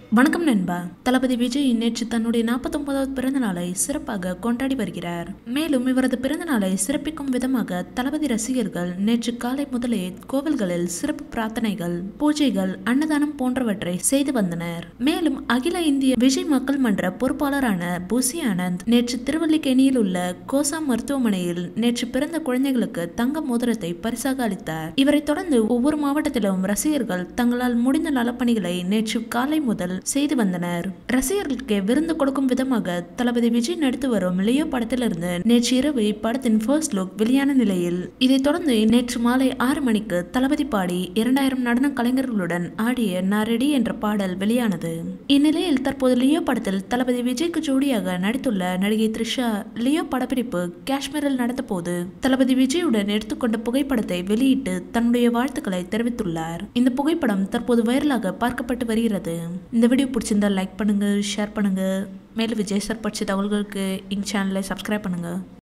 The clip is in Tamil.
வணக்கம் நண்பா தளபதி விஜய் நேற்று தன்னுடைய நாற்பத்தொன்பதாவது பிறந்த நாளை சிறப்பாக கொண்டாடி வருகிறார் மேலும் இவரது பிறந்த நாளை சிறப்பிக்கும் விதமாக தளபதி ரசிகர்கள் நேற்று காலை முதலே கோவில்களில் சிறப்பு பிரார்த்தனைகள் பூஜைகள் அன்னதானம் போன்றவற்றை செய்து வந்தனர் மேலும் அகில இந்திய விஜய் மக்கள் மன்ற பொறுப்பாளரான புசி ஆனந்த் நேற்று திருவல்லிக்கேணியில் உள்ள கோசா மருத்துவமனையில் நேற்று பிறந்த குழந்தைகளுக்கு தங்க மோதிரத்தை பரிசாக அளித்தார் இவரைத் தொடர்ந்து ஒவ்வொரு மாவட்டத்திலும் ரசிகர்கள் தங்களால் முடிந்த நலப்பணிகளை நேற்று காலை முதல் செய்து வந்தனர் ரசிகர்களுக்கு விருந்து கொடுக்கும் விதமாக தளபதி விஜய் நடித்து வரும் லியோ படத்திலிருந்து நேற்று இரவு இப்படத்தின் ஃபர்ஸ்ட் லுக் வெளியான நிலையில் இதைத் தொடர்ந்து நேற்று மாலை ஆறு மணிக்கு தளபதி பாடி இரண்டாயிரம் நடன கலைஞர்களுடன் ஆடிய நாரெடி என்ற பாடல் வெளியானது இந்நிலையில் தற்போது லியோ படத்தில் தளபதி விஜய்க்கு ஜோடியாக நடித்துள்ள நடிகை த்ரிஷா லியோ படப்பிடிப்பு காஷ்மீரில் நடந்தபோது தளபதி விஜயுடன் எடுத்துக்கொண்ட புகைப்படத்தை வெளியிட்டு தன்னுடைய வாழ்த்துக்களை தெரிவித்துள்ளார் இந்த புகைப்படம் தற்போது வைரலாக பார்க்கப்பட்டு வருகிறது இந்த வீடியோ பிடிச்சிருந்தா லைக் பண்ணுங்க ஷேர் பண்ணுங்க மேலும் விஜய் சார் பற்றிய தகவல்களுக்கு எங்கள் சேனலை சப்ஸ்கிரைப் பண்ணுங்க